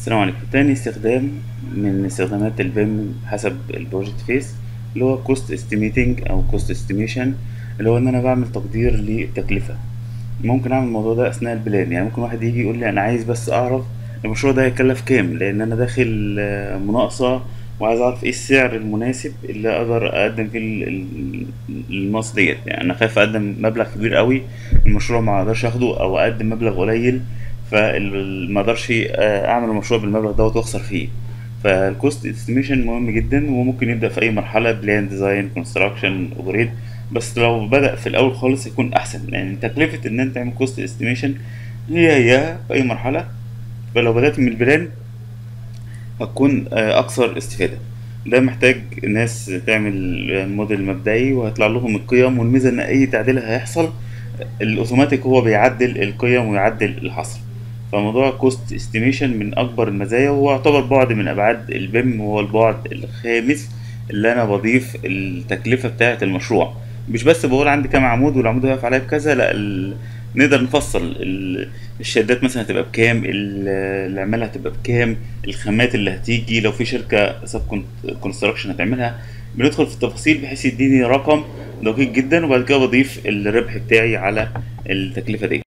السلام عليكم تاني استخدام من استخدامات البيم حسب البروجكت فيس اللي هو كوست استيميتنج او كوست استيميشن اللي هو ان انا بعمل تقدير للتكلفة ممكن اعمل الموضوع ده اثناء البلان يعني ممكن واحد يجي يقول لي انا عايز بس اعرف المشروع ده هيكلف كام لان انا داخل آه، مناقصة وعايز اعرف ايه السعر المناسب اللي اقدر اقدم فيه ال- ال- الماس ديت يعني انا خايف اقدم مبلغ كبير قوي المشروع ما اقدرش اخده او اقدم مبلغ قليل فما اقدرش آه، اعمل المشروع بالمبلغ دوت واخسر فيه فالكوست استيميشن مهم جدا وممكن يبدا في اي مرحله بلان ديزاين كونستراكشن اوبريت بس لو بدا في الاول خالص يكون احسن يعني تكلفه ان انت تعمل كوست استيميشن هي هي في اي مرحله فلو بدات من البلان هتكون آه، اكثر استفاده ده محتاج ناس تعمل موديل مبدئي وهيطلع لهم القيم والميزه ان اي تعديل هيحصل الاوتوماتيك هو بيعدل القيم ويعدل الحصر فموضوع كوست استيميشن من اكبر المزايا وهو يعتبر بعد من ابعاد البيم وهو البعد الخامس اللي انا بضيف التكلفه بتاعه المشروع مش بس بقول عندي كام عمود والعمود هيقف عليا بكذا لا ال... نقدر نفصل ال- الشدات مثلا هتبقى بكام ال- العمالة هتبقى بكام الخامات اللي هتيجي لو في شركة سب كونستراكشن هتعملها بندخل في التفاصيل بحيث يديني رقم دقيق جدا وبعد كده بضيف الربح بتاعي على التكلفة دي